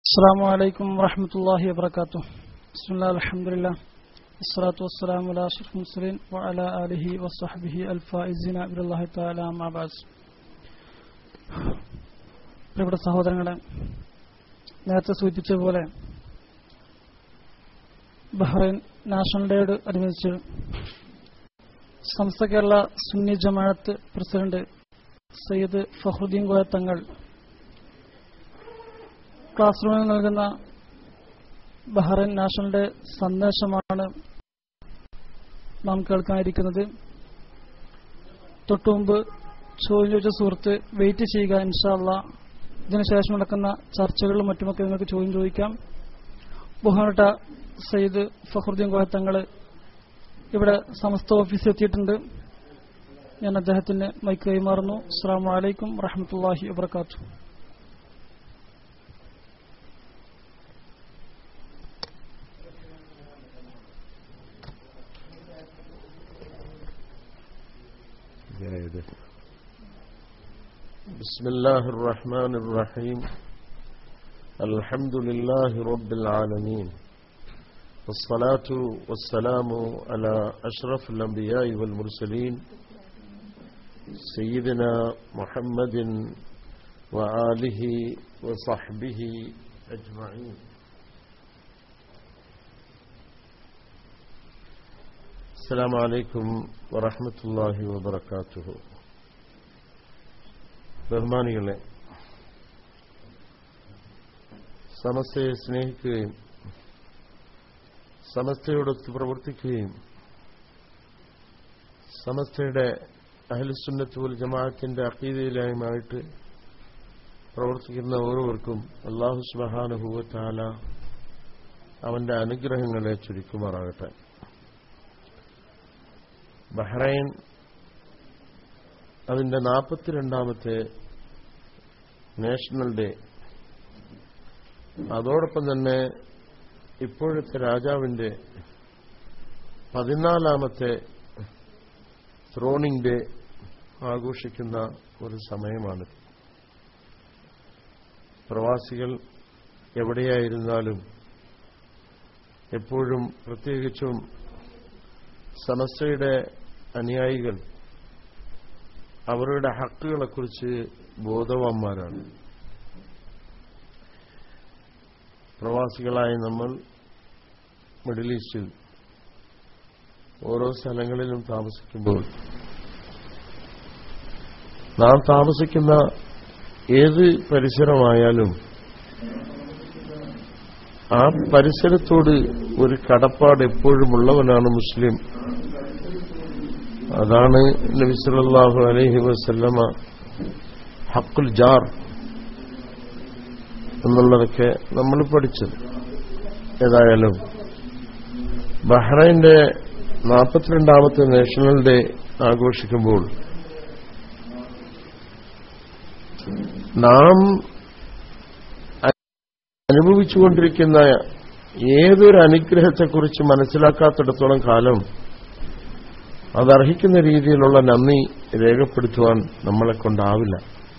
السلام عليكم ورحمة الله وبركاته بسم الله الحمد لله والصلاة والسلام على أشرف المرسلين وعلى آله وصحبه الفائزين إلى الله تعالى أما بعد പ്രിയപ്പെട്ട സഹോദരങ്ങളെ നേരത്തെ സൂചിപ്പിച്ച പോലെ ബഹ്റൈൻ നാഷണൽ ഡേയോട് അനുബന്ധിച്ച് സംസ്ഥ കേരള സുന്നി ജമാഅത്ത് പ്രസിഡന്റ് സയ്യിദ് ഫഹ്റുദ്ദീൻ കോയ തങ്ങൾ ക്ലാസ് റൂമിൽ നൽകുന്ന ബഹ്റൈൻ നാഷണൽ ഡേ സന്ദേശമാണ് നാം കേൾക്കാനിരിക്കുന്നത് തൊട്ടുമുമ്പ് ചോദ്യം ചോദിച്ച സുഹൃത്ത് വെയിറ്റ് ചെയ്യുക ഇൻഷാല്ല ഇതിനുശേഷം നടക്കുന്ന ചർച്ചകളിലും മറ്റുമൊക്കെ നിങ്ങൾക്ക് ചോദ്യം ചോദിക്കാം ബഹുമാനട്ട സയ്യിദ് ഫഖറുദ്ദീൻ കോഹത്തങ്ങൾ ഇവിടെ സമസ്ത ഓഫീസിൽ എത്തിയിട്ടുണ്ട് ഞാൻ അദ്ദേഹത്തിന് മൈക്ക് കൈമാറുന്നു അസ്സാം വലൈക്കും വറഹമത്തല്ലാഹി വാത്തു جيد بسم الله الرحمن الرحيم الحمد لله رب العالمين والصلاة والسلام على أشرف الأنبياء والمرسلين سيدنا محمد وآله وصحبه أجمعين السلام عليكم ورحمة الله وبركاته ബഹുമാനികളെ സമസ്തയെ സ്നേഹിക്കുകയും സമസ്തയോടൊത്ത് പ്രവർത്തിക്കുകയും സമസ്തയുടെ അഹലുസുന്നത്തുൽ ജമാഅത്തിന്റെ അക്കീതയിലായുമായിട്ട് പ്രവർത്തിക്കുന്ന ഓരോരുവർക്കും അള്ളാഹു സുബഹാനുഭൂവത്താല അവന്റെ അനുഗ്രഹങ്ങളെ ചുരുക്കുമാറാകട്ടെ ബഹ്റൈൻ അതിന്റെ നാൽപ്പത്തിരണ്ടാമത്തെ നാഷണൽ ഡേ അതോടൊപ്പം തന്നെ ഇപ്പോഴത്തെ രാജാവിന്റെ പതിനാലാമത്തെ ത്രോണിംഗ് ഡേ ആഘോഷിക്കുന്ന ഒരു സമയമാണ് പ്രവാസികൾ എവിടെയായിരുന്നാലും എപ്പോഴും പ്രത്യേകിച്ചും സമസ്തയുടെ അനുയായികൾ അവരുടെ ഹക്കുകളെക്കുറിച്ച് ബോധവാന്മാരാണ് പ്രവാസികളായ നമ്മൾ മിഡിൽ ഈസ്റ്റിൽ ഓരോ സ്ഥലങ്ങളിലും താമസിക്കുമ്പോൾ നാം താമസിക്കുന്ന ഏത് പരിസരമായാലും ആ പരിസരത്തോട് ഒരു കടപ്പാട് എപ്പോഴും ഉള്ളവനാണ് മുസ്ലിം അതാണ് നബി സല്ലല്ലാഹു അലൈഹി വസല്ലമ ഹക്കുൽ ജാർ എന്നുള്ളതൊക്കെ നമ്മൾ പഠിച്ചത് ഏതായാലും ബഹ്റൈന്റെ നാൽപ്പത്തിരണ്ടാമത്തെ നാഷണൽ ഡേ ആഘോഷിക്കുമ്പോൾ നാം അനുഭവിച്ചുകൊണ്ടിരിക്കുന്ന ഏതൊരു അനുഗ്രഹത്തെക്കുറിച്ച് മനസ്സിലാക്കാത്തിടത്തോളം കാലം അതർഹിക്കുന്ന രീതിയിലുള്ള നന്ദി രേഖപ്പെടുത്തുവാൻ നമ്മളെ കൊണ്ടാവില്ല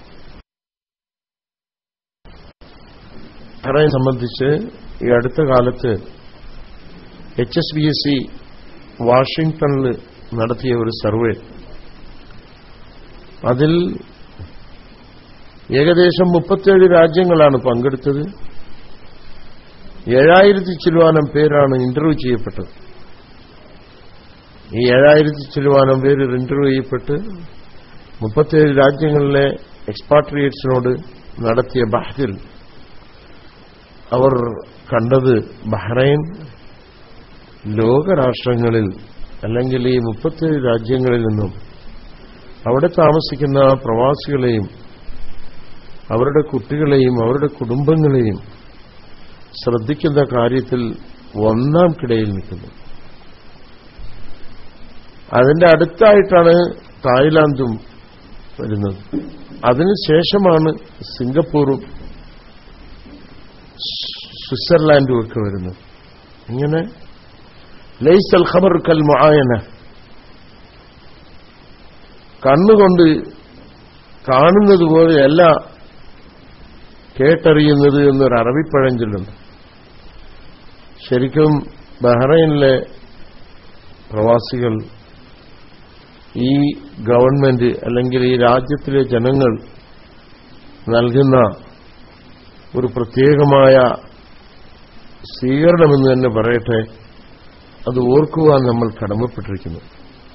ബഹ്റൈൻ സംബന്ധിച്ച് ഈ അടുത്ത കാലത്ത് H S B S C വാഷിംഗ്ടണിൽ നടത്തിയ ഒരു സർവേ അതിൽ ഏകദേശം മുപ്പത്തേഴ് രാജ്യങ്ങളാണ് പങ്കെടുത്തത് ഏഴായിരത്തി ചില്ലുവാനം പേരാണ് ഇന്റർവ്യൂ ചെയ്യപ്പെട്ടത് ഈ ഏഴായിരത്തി ചില്ലുവാനം പേര് ഇന്റർവ്യൂ ചെയ്യപ്പെട്ട് മുപ്പത്തേഴ് രാജ്യങ്ങളിലെ എക്സ്പാട്രിയേറ്റ്സിനോട് നടത്തിയ ബഹ്തിൽ അവർ കണ്ടത് ബഹ്റൈൻ ലോകരാഷ്ട്രങ്ങളിൽ അല്ലെങ്കിൽ ഈ മുപ്പത്തേഴ് രാജ്യങ്ങളിൽ നിന്നും അവിടെ താമസിക്കുന്ന പ്രവാസികളെയും അവരുടെ കുട്ടികളെയും അവരുടെ കുടുംബങ്ങളെയും ശ്രദ്ധിക്കുന്ന കാര്യത്തിൽ ഒന്നാം കിടയിൽ നിൽക്കുന്നു അതിന്റെ അടുത്തായിട്ടാണ് തായ്ലാന്റും വരുന്നത് അതിനുശേഷമാണ് സിംഗപ്പൂറും സ്വിറ്റ്സർലാൻഡും ഒക്കെ വരുന്നത് ഇങ്ങനെ ലൈസൽ ഖബർ കൽ മുആയന കണ്ണുകൊണ്ട് കാണുന്നത് പോലെയല്ല കേട്ടറിയുന്നത് എന്നൊരു അറബിപ്പഴഞ്ചൊല്ലുണ്ട് ശരിക്കും ബഹ്റൈനിലെ പ്രവാസികൾ ഈ ഗവൺമെന്റ് അല്ലെങ്കിൽ ഈ രാജ്യത്തിലെ ജനങ്ങൾ നൽകുന്ന ഒരു പ്രത്യേകമായ സ്വീകരണമെന്ന് തന്നെ പറയട്ടെ അത് ഓർക്കുവാൻ നമ്മൾ കടമപ്പെട്ടിരിക്കുന്നു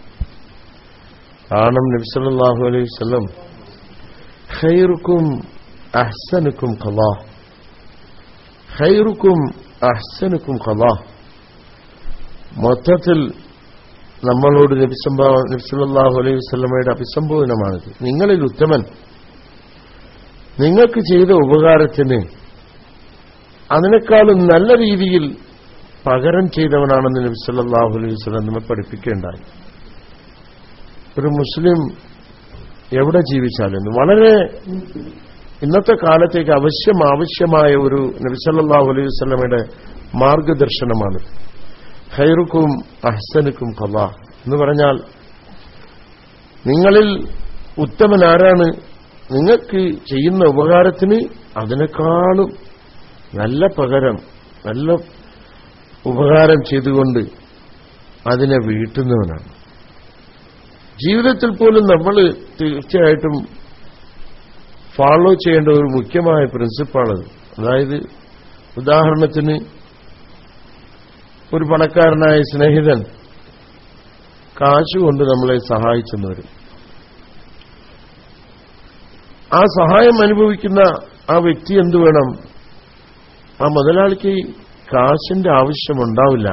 കാരണം നബ്സല്ലാഹു അലൈഹി വസല്ലം ഖൈറുക്കും അഹ്സനുക്കും ഖലാ ഖൈറുക്കും അഹ്സനുക്കും ഖലാ മൊത്തത്തിൽ നമ്മളോട് നബിസംഭാ നബ്സല്ലാഹു അലൈഹി വസല്ലമയുടെ അഭിസംബോധനമാണിത് നിങ്ങളിൽ ഉത്തമൻ നിങ്ങൾക്ക് ചെയ്ത ഉപകാരത്തിന് അതിനേക്കാളും നല്ല രീതിയിൽ പകരം ചെയ്തവനാണെന്ന് നബി സല്ലല്ലാഹു അലൈഹി വസല്ലം നമ്മെ പഠിപ്പിക്കേണ്ടായി ഒരു മുസ്ലിം എവിടെ ജീവിച്ചാലും വളരെ ഇന്നത്തെ കാലത്തേക്ക് അവശ്യം ആവശ്യമായ ഒരു നബി സല്ലല്ലാഹു അലൈഹി വസല്ലമയുടെ മാർഗദർശനമാണ് ഖൈറുക്കും അഹ്സനുക്കും ഖലാ എന്ന് പറഞ്ഞാൽ നിങ്ങളിൽ ഉത്തമൻ ആരാണ് നിങ്ങൾക്ക് ചെയ്യുന്ന ഉപകാരത്തിന് അതിനേക്കാളും നല്ല പകരം നല്ല ഉപകാരം ചെയ്തുകൊണ്ട് അതിനെ വീട്ടുന്നവനാണ് ജീവിതത്തിൽ പോലും നമ്മൾ തീർച്ചയായിട്ടും ഫോളോ ചെയ്യേണ്ട ഒരു മുഖ്യമായ പ്രിൻസിപ്പാണത് അതായത് ഉദാഹരണത്തിന് ഒരു പണക്കാരനായ സ്നേഹിതൻ കാശുകൊണ്ട് നമ്മളെ സഹായിച്ചെന്ന് വരും ആ സഹായം അനുഭവിക്കുന്ന ആ വ്യക്തി എന്തു വേണം ആ മുതലാളിക്ക് കാശിന്റെ ആവശ്യമുണ്ടാവില്ല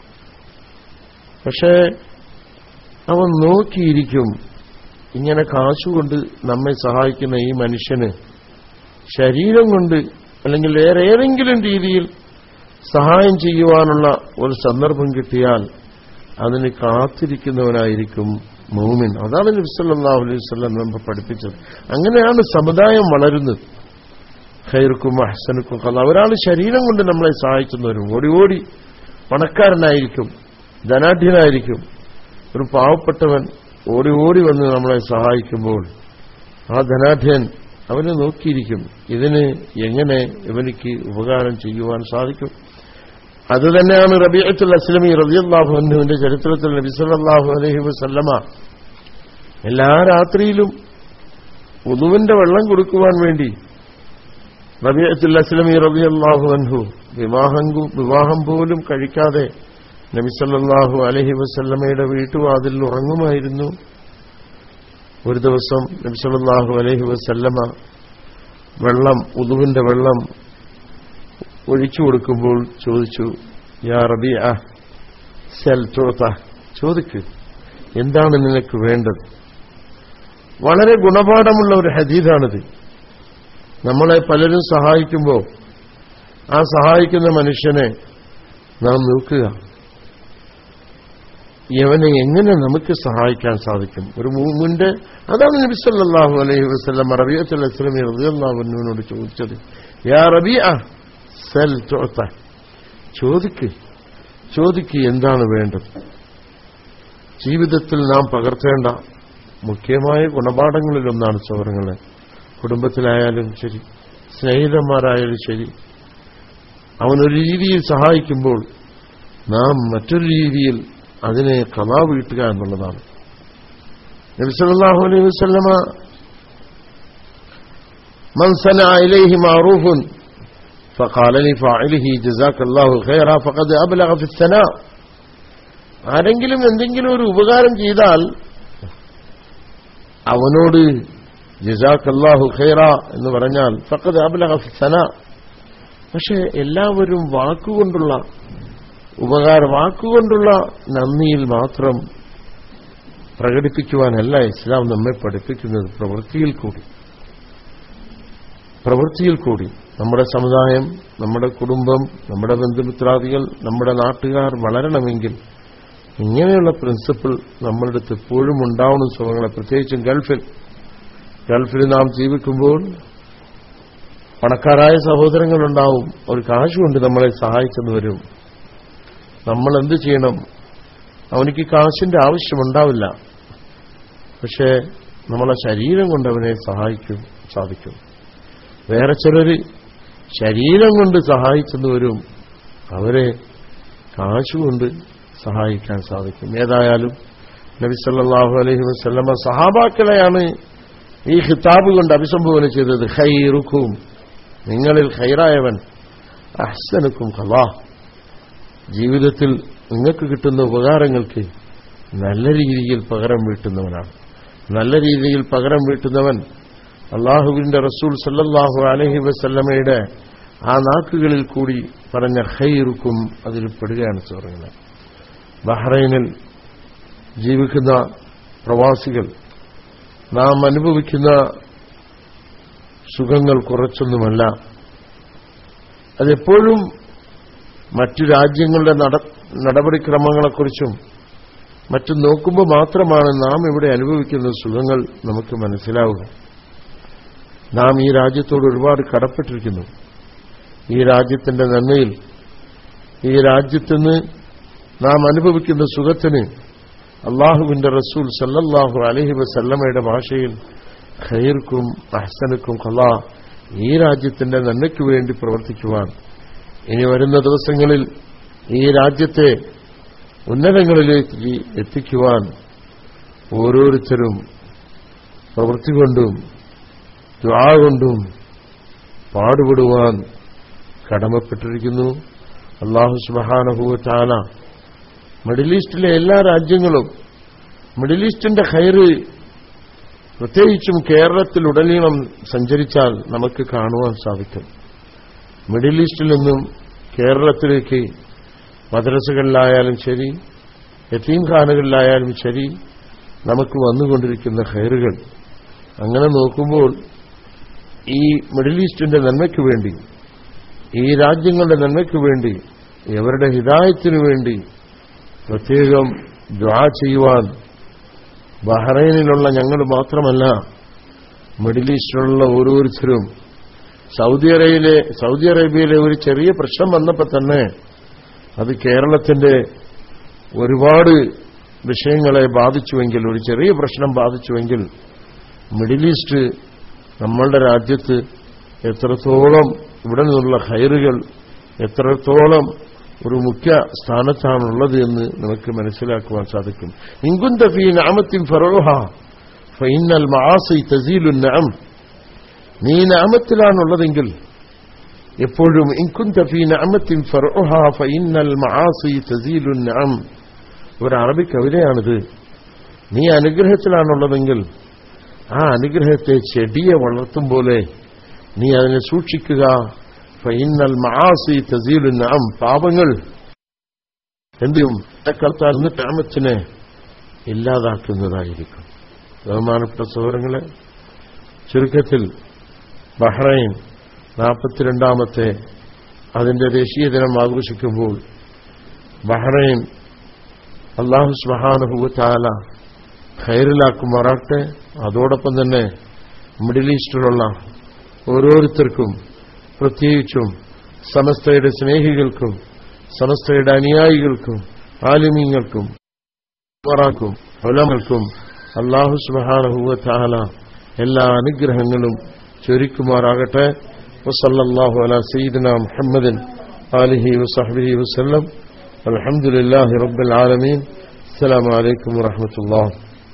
പക്ഷേ അവൻ നോക്കിയിരിക്കും ഇങ്ങനെ കാശുകൊണ്ട് നമ്മെ സഹായിക്കുന്ന ഈ മനുഷ്യന് ശരീരം കൊണ്ട് അല്ലെങ്കിൽ വേറെ ഏതെങ്കിലും രീതിയിൽ സഹായം ചെയ്യുവാനുള്ള ഒരു സന്ദർഭം കിട്ടിയാൽ അതിന് കാത്തിരിക്കുന്നവനായിരിക്കും മൂമിൻ അതാണ് നബ്സല്ലാഹു അലൈഹി വസല്ലം നമ്മൾ പഠിപ്പിച്ചത് അങ്ങനെയാണ് സമുദായം വളരുന്നത് ഖൈർക്കും അഹ്സനുക്കും കഥ ഒരാൾ ശരീരം കൊണ്ട് നമ്മളെ സഹായിക്കുന്നവരും ഓടി ഓടി പണക്കാരനായിരിക്കും ധനാഢ്യനായിരിക്കും ഒരു പാവപ്പെട്ടവൻ ഓടി ഓടി വന്ന് നമ്മളെ സഹായിക്കുമ്പോൾ ആ ധനാഢ്യൻ അവനെ നോക്കിയിരിക്കും ഇതിന് എങ്ങനെ ഇവനിക്ക് ഉപകാരം ചെയ്യുവാൻ സാധിക്കും അതുതന്നെയാണ് റബിയത്തുൽ അസ്ലമി റബിയല്ലാഹു അന്നുവിന്റെ ചരിത്രത്തിൽ നബി സല്ലല്ലാഹു അലൈഹി വസല്ലമ എല്ലാ രാത്രിയിലും ഉദുവിന്റെ വെള്ളം കൊടുക്കുവാൻ വേണ്ടി റബിയത്തുൽ അസ്ലമി റബിയല്ലാഹു അൻഹു വിവാഹം വിവാഹം പോലും കഴിക്കാതെ നബി സല്ലല്ലാഹു അലൈഹി വസല്ലമയുടെ വീട്ടുവാതിൽ ഉറങ്ങുമായിരുന്നു ഒരു ദിവസം നബി സല്ലല്ലാഹു അലൈഹി വസല്ലമ വെള്ളം ഉദുവിന്റെ വെള്ളം ഒഴിച്ചു കൊടുക്കുമ്പോൾ ചോദിച്ചു യാ റബിയ സെൽ ചോത്ത ചോദിക്ക് എന്താണ് നിനക്ക് വേണ്ടത് വളരെ ഗുണപാഠമുള്ള ഒരു ഹദീദാണിത് നമ്മളെ പലരും സഹായിക്കുമ്പോൾ ആ സഹായിക്കുന്ന മനുഷ്യനെ നാം നോക്കുക യവനെ എങ്ങനെ നമുക്ക് സഹായിക്കാൻ സാധിക്കും ഒരു മൂമിന്റെ അതാണ് നബി സല്ലല്ലാഹു അലൈഹി വസല്ലം റബിയത്തുൽ അസ്ലമി റളിയല്ലാഹു അൻഹുവിനോട് ചോദിച്ചത് യാ റബിയ സെൽ ചോത്ത ചോദിക്ക് ചോദിക്ക് എന്താണ് വേണ്ടത് ജീവിതത്തിൽ നാം പകർത്തേണ്ട മുഖ്യമായ ഗുണപാഠങ്ങളിലൊന്നാണ് സൗരങ്ങളെ കുടുംബത്തിലായാലും ശരി സ്നേഹിതന്മാരായാലും ശരി അവനൊരു രീതിയിൽ സഹായിക്കുമ്പോൾ നാം മറ്റൊരു രീതിയിൽ അതിനെ കഥാ വീട്ടുക എന്നുള്ളതാണ് നബിസല്ലാഹു അലൈഹി വസല്ലമ من صنع إليه معروف فقال لفاعله جزاك الله خيرا فقد أبلغ في الثناء ആരെങ്കിലും എന്തെങ്കിലും ഒരു ഉപകാരം ചെയ്താൽ അവനോട് ജസാഖ് അല്ലാഹു ഖൈറ എന്ന് പറഞ്ഞാൽ ഫഖദ് അബ്ലഗ ഫി സന പക്ഷെ എല്ലാവരും വാക്കുകൊണ്ടുള്ള ഉപകാരം വാക്കുകൊണ്ടുള്ള നന്ദിയിൽ മാത്രം പ്രകടിപ്പിക്കുവാനല്ല ഇസ്ലാം നമ്മെ പഠിപ്പിക്കുന്നത് പ്രവൃത്തിയിൽ കൂടി പ്രവൃത്തിയിൽ കൂടി നമ്മുടെ സമുദായം നമ്മുടെ കുടുംബം നമ്മുടെ ബന്ധുമിത്രാദികൾ നമ്മുടെ നാട്ടുകാർ വളരണമെങ്കിൽ ഇങ്ങനെയുള്ള പ്രിൻസിപ്പിൾ നമ്മളുടെ അടുത്ത് എപ്പോഴും ഉണ്ടാവണം സുഖങ്ങളെ പ്രത്യേകിച്ചും ഗൾഫിൽ ഗൾഫിൽ നാം ജീവിക്കുമ്പോൾ പണക്കാരായ സഹോദരങ്ങളുണ്ടാവും ഒരു കാശുകൊണ്ട് നമ്മളെ സഹായിച്ചെന്ന് വരും നമ്മൾ എന്ത് ചെയ്യണം അവനിക്ക് കാശിന്റെ ആവശ്യമുണ്ടാവില്ല പക്ഷേ നമ്മളെ ശരീരം കൊണ്ട് അവനെ സഹായിക്കും സാധിക്കും വേറെ ചിലര് ശരീരം കൊണ്ട് സഹായിച്ചെന്നവരും അവരെ കാശുകൊണ്ട് സഹായിക്കാൻ സാധിക്കും ഏതായാലും നബി സല്ലല്ലാഹു അലൈഹി വസല്ലമ സഹാബാക്കളെയാണ് ഈ ഖിതാബ് കൊണ്ട് അഭിസംബോധന ചെയ്തത് ഖൈറുക്കും നിങ്ങളിൽ ഖൈറായവൻ അഹ്സനുക്കും ഖലാ ജീവിതത്തിൽ നിങ്ങൾക്ക് കിട്ടുന്ന ഉപകാരങ്ങൾക്ക് നല്ല രീതിയിൽ പകരം വീട്ടുന്നവനാണ് നല്ല രീതിയിൽ പകരം വീട്ടുന്നവൻ അള്ളാഹുവിന്റെ റസൂൽ സല്ലല്ലാഹു അലൈഹി വസല്ലമയുടെ ആ നാക്കുകളിൽ കൂടി പറഞ്ഞ ഖൈറുക്കും അതിൽ പെടുകയാണ് പറയുന്നത് ബഹ്റൈനിൽ ജീവിക്കുന്ന പ്രവാസികൾ നാം അനുഭവിക്കുന്ന സുഖങ്ങൾ കുറച്ചൊന്നുമല്ല അതെപ്പോഴും മറ്റു രാജ്യങ്ങളുടെ നട നടപടിക്രമങ്ങളെക്കുറിച്ചും മറ്റും നോക്കുമ്പോൾ മാത്രമാണ് നാം ഇവിടെ അനുഭവിക്കുന്ന സുഖങ്ങൾ നമുക്ക് മനസ്സിലാവുക നാം ഈ രാജ്യത്തോട് ഒരുപാട് കടപ്പെട്ടിരിക്കുന്നു ഈ രാജ്യത്തിന്റെ നന്മയിൽ ഈ രാജ്യത്തുനിന്ന് നാം അനുഭവിക്കുന്ന സുഖത്തിന് അള്ളാഹുവിന്റെ റസൂൽ സല്ലല്ലാഹു അലഹി വസല്ലമയുടെ ഭാഷയിൽ ഖൈർക്കും അഹ്സനുക്കും ഖലാ ഈ രാജ്യത്തിന്റെ നന്മയ്ക്ക് വേണ്ടി പ്രവർത്തിക്കുവാൻ ഇനി വരുന്ന ദിവസങ്ങളിൽ ഈ രാജ്യത്തെ ഉന്നതങ്ങളിലേക്ക് എത്തിക്കുവാൻ ഓരോരുത്തരും പ്രവൃത്തി കൊണ്ടും ദ്വാ കൊണ്ടും പാടുപെടുവാൻ കടമപ്പെട്ടിരിക്കുന്നു അള്ളാഹു സുബഹാനഹുവത്താല മിഡിൽ ഈസ്റ്റിലെ എല്ലാ രാജ്യങ്ങളും മിഡിൽ ഈസ്റ്റിന്റെ ഹൈറ് പ്രത്യേകിച്ചും കേരളത്തിലുടനീളം സഞ്ചരിച്ചാൽ നമുക്ക് കാണുവാൻ സാധിക്കും മിഡിൽ ഈസ്റ്റിൽ നിന്നും കേരളത്തിലേക്ക് മദ്രസകളിലായാലും ശരി യത്തീംഖാനകളിലായാലും ശരി നമുക്ക് വന്നുകൊണ്ടിരിക്കുന്ന ഹൈറുകൾ അങ്ങനെ നോക്കുമ്പോൾ ഈ മിഡിൽ ഈസ്റ്റിന്റെ നന്മയ്ക്ക് വേണ്ടി ഈ രാജ്യങ്ങളുടെ നന്മയ്ക്ക് വേണ്ടി ഇവരുടെ ഹിതായത്തിനു വേണ്ടി പ്രത്യേകം ദ്വാ ചെയ്യുവാൻ ബഹ്റൈനിലുള്ള ഞങ്ങൾ മാത്രമല്ല മിഡിൽ ഈസ്റ്റിലുള്ള ഓരോരുത്തരും സൗദി അറേബ്യയിലെ സൗദി അറേബ്യയിലെ ഒരു ചെറിയ പ്രശ്നം വന്നപ്പോൾ തന്നെ അത് കേരളത്തിന്റെ ഒരുപാട് വിഷയങ്ങളെ ബാധിച്ചുവെങ്കിൽ ഒരു ചെറിയ പ്രശ്നം ബാധിച്ചുവെങ്കിൽ മിഡിൽ ഈസ്റ്റ് നമ്മളുടെ രാജ്യത്ത് എത്രത്തോളം ഇവിടെ നിന്നുള്ള ഹൈറുകൾ എത്രത്തോളം ഒരു മുഖ്യ സ്ഥാനത്താണുള്ളത് എന്ന് നമുക്ക് മനസ്സിലാക്കുവാൻ സാധിക്കും ഇങ്കുന്ത ഫീ നാമത്തിൻ ഫറോഹ ഫൈനൽ മആസി തസീലു നഅം നീ നാമത്തിലാണുള്ളതെങ്കിൽ എപ്പോഴും ഇൻകുന്ത ഫീ നഅമത്തിൻ ഫറോഹ ഫൈനൽ മആസി തസീലു നഅം ഒരു അറബി കവിതയാണിത് നീ അനുഗ്രഹത്തിലാണുള്ളതെങ്കിൽ ആ അനുഗ്രഹത്തെ ചെടിയെ വളർത്തും പോലെ നീ അതിനെ സൂക്ഷിക്കുക ഫൈനൽ മആസി തസീലു നഅം പാപങ്ങൾ എന്തും കർത്താൽ കാമത്തിനെ ഇല്ലാതാക്കുന്നതായിരിക്കും ബഹുമാനപ്പെട്ട സഹോദരങ്ങളെ ചുരുക്കത്തിൽ ബഹ്റൈൻ നാൽപ്പത്തിരണ്ടാമത്തെ അതിന്റെ ദേശീയ ദിനം ആഘോഷിക്കുമ്പോൾ ബഹ്റൈൻ അള്ളാഹു സുബാനുഭൂത്താല ഖൈറിലാക്കുമാറാട്ടെ അതോടൊപ്പം തന്നെ മിഡിൽ ഈസ്റ്റിലുള്ള ഓരോരുത്തർക്കും പ്രത്യേകിച്ചും സമസ്തയുടെ സ്നേഹികൾക്കും സമസ്തയുടെ അനുയായികൾക്കും ആലിമീങ്ങൾക്കും ും ഫലങ്ങൾക്കും അള്ളാഹു സുബാനഹുവല എല്ലാ അനുഗ്രഹങ്ങളും ചൊരിക്കുമാറാകട്ടെ വസല്ലാഹു അല സയ്യിദന മുഹമ്മദിൻ ആലിഹി വസഹബിഹി വസ്ലം അലഹമുല്ലാഹി റബ്ബൽ ആലമീൻ അസ്സലാമു അലൈക്കും വറഹമത്തുല്ലാ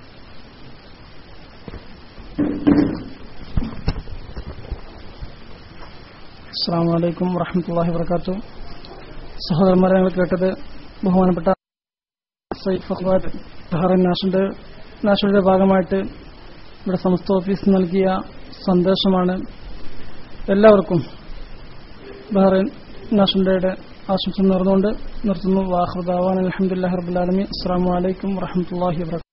അസ്സാം വലൈക്കും വറഹമത്തല്ലാഹി വർക്കാത്തു സഹോദരന്മാരെ ഞങ്ങൾ കേട്ടത് ബഹുമാനപ്പെട്ട ബഹ്റൈൻ നാഷന്റെ നാഷണലിന്റെ ഭാഗമായിട്ട് ഇവിടെ സമസ്ത ഓഫീസ് നൽകിയ സന്ദേശമാണ് എല്ലാവർക്കും ബഹ്റൈൻ നാഷന്റെ ആശംസ നേർന്നുകൊണ്ട് നിർത്തുന്നു വാഹൃദാവാൻ അലഹമുല്ലാ റബുലാലമി അസ്സാം വലൈക്കും വറഹമത്തല്ലാഹി വർക്കാത്തു